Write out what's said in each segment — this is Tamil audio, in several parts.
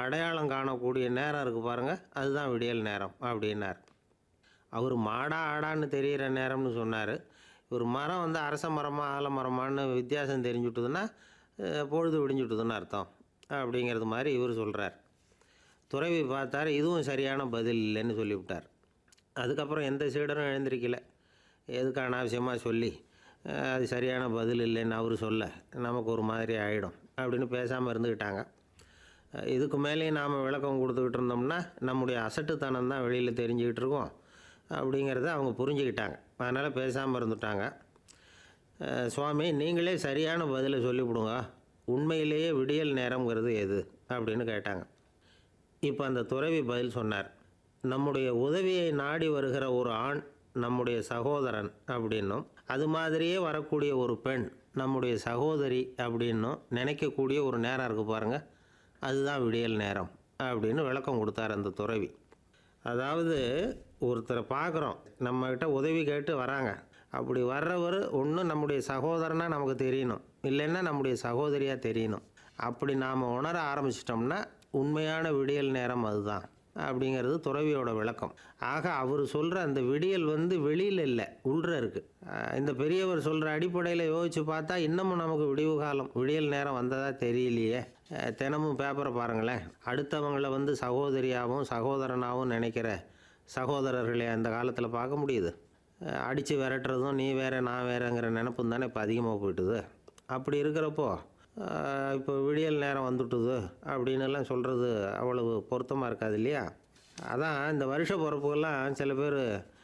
அடையாளம் காணக்கூடிய நேரம் இருக்குது பாருங்கள் அதுதான் விடியல் நேரம் அப்படின்னார் அவர் மாடா ஆடான்னு தெரிகிற நேரம்னு சொன்னார் ஒரு மரம் வந்து அரச மரமா ஆலமரமான்னு வித்தியாசம் தெரிஞ்சுட்டுதுன்னா அஹ், பொழுது விடிஞ்சுட்டுதுன்னு அர்த்தம் அப்படிங்கிறது மாதிரி இவர் சொல்கிறார் துறவி பார்த்தார் இதுவும் சரியான பதில் இல்லைன்னு சொல்லிவிட்டார் அதுக்கப்புறம் எந்த சீடரும் எழுந்திருக்கல எதுக்கு அனாவசியமாக சொல்லி அஹ், அது சரியான பதில் இல்லைன்னு அவர் சொல்ல நமக்கு ஒரு மாதிரி ஆகிடும் அப்படின்னு பேசாமல் இருந்துக்கிட்டாங்க அஹ், இதுக்கு மேலேயும் நாம் விளக்கம் கொடுத்துக்கிட்டு இருந்தோம்னா நம்முடைய அசட்டுத்தனம் தான் வெளியில் தெரிஞ்சுக்கிட்டு இருக்கோம் அப்படிங்கிறத அவங்க புரிஞ்சுக்கிட்டாங்க அதனால் பேசாமல் இருந்துட்டாங்க அஹ், சுவாமி நீங்களே சரியான பதிலை சொல்லிவிடுங்க உண்மையிலேயே விடியல் நேரம்ங்கிறது எது அப்படின்னு கேட்டாங்க இப்போ அந்த துறவி பதில் சொன்னார் நம்முடைய உதவியை நாடி வருகிற ஒரு ஆண் நம்முடைய சகோதரன் அப்படின்னும் அது மாதிரியே வரக்கூடிய ஒரு பெண் நம்முடைய சகோதரி அப்படின்னும் நினைக்கக்கூடிய ஒரு நேரம் இருக்குது பாருங்கள் அதுதான் விடியல் நேரம் அப்படின்னு விளக்கம் கொடுத்தார் அந்த துறவி அதாவது ஒருத்தரை பார்க்குறோம் நம்மக்கிட்ட உதவி கேட்டு வராங்க அப்படி வர்றவர் ஒன்று நம்முடைய சகோதரனாக நமக்கு தெரியணும் இல்லைன்னா நம்முடைய சகோதரியாக தெரியணும் அப்படி நாம் உணர ஆரம்பிச்சிட்டோம்னா உண்மையான விடியல் நேரம் அதுதான் அப்படிங்கிறது துறவியோட விளக்கம் ஆக அவர் சொல்கிற அந்த விடியல் வந்து வெளியில் இல்லை உள்ற இருக்குது இந்த பெரியவர் சொல்கிற அடிப்படையில் யோசித்து பார்த்தா இன்னமும் நமக்கு விடிவு காலம் விடியல் நேரம் வந்ததா தெரியலையே அஹ், தினமும் பேப்பரை பாருங்களேன் அடுத்தவங்களை வந்து சகோதரியாகவும் சகோதரனாகவும் நினைக்கிற சகோதரர்களை அந்த காலத்தில் பார்க்க முடியுது அடித்து விரட்டுறதும் நீ வேற நான் வேறங்கிற நினப்பும் தானே இப்போ அதிகமாக போயிட்டுது அப்படி இருக்கிறப்போ அஹ், இப்போ விடியல் நேரம் வந்துட்டுது அப்படின்னு எல்லாம் சொல்கிறது அவ்வளவு பொருத்தமாக இருக்காது இல்லையா அதான் இந்த வருஷ பிறப்புக்கெல்லாம் சில பேர்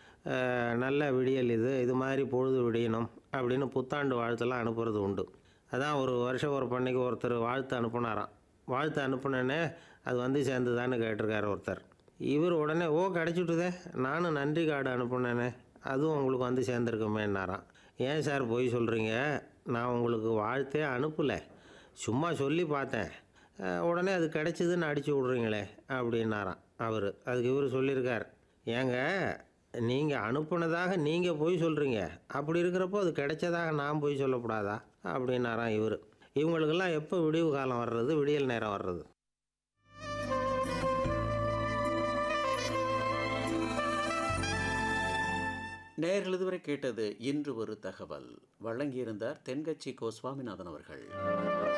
நல்ல விடியல் இது இது மாதிரி பொழுது விடியணும் அப்படின்னு புத்தாண்டு வாழ்த்தெல்லாம் அனுப்புறது உண்டு அதான் ஒரு வருஷ பிறப்பு அன்னைக்கு ஒருத்தர் வாழ்த்து அனுப்புனாராம் வாழ்த்து அனுப்புனேனே அது வந்து சேர்ந்துதான்னு கேட்டிருக்காரு ஒருத்தர் இவர் உடனே ஓ கிடச்சிட்டுதே நானும் நன்றி கார்டு அனுப்புனேனே அதுவும் உங்களுக்கு வந்து சேர்ந்துருக்குமேன்னாராம் ஏன் சார் போய் சொல்கிறீங்க நான் உங்களுக்கு வாழ்த்தே அனுப்பலை சும்மா சொல்லி பார்த்தேன் அஹ், உடனே அது கிடைச்சிதுன்னு அடிச்சு விட்றீங்களே அப்படின்னாராம் அவர் அதுக்கு இவர் சொல்லியிருக்கார் ஏங்க நீங்கள் அனுப்புனதாக நீங்கள் போய் சொல்கிறீங்க அப்படி இருக்கிறப்போ அது கிடைச்சதாக நான் போய் சொல்லக்கூடாதா அப்படின்னாராம் இவர் இவங்களுக்கெல்லாம் எப்போ விடிவு காலம் வர்றது விடியல் நேரம் வர்றது நேயர்கள் இதுவரை கேட்டது இன்று ஒரு தகவல் வழங்கியிருந்தார் தென்கட்சி கோ சுவாமிநாதன் அவர்கள்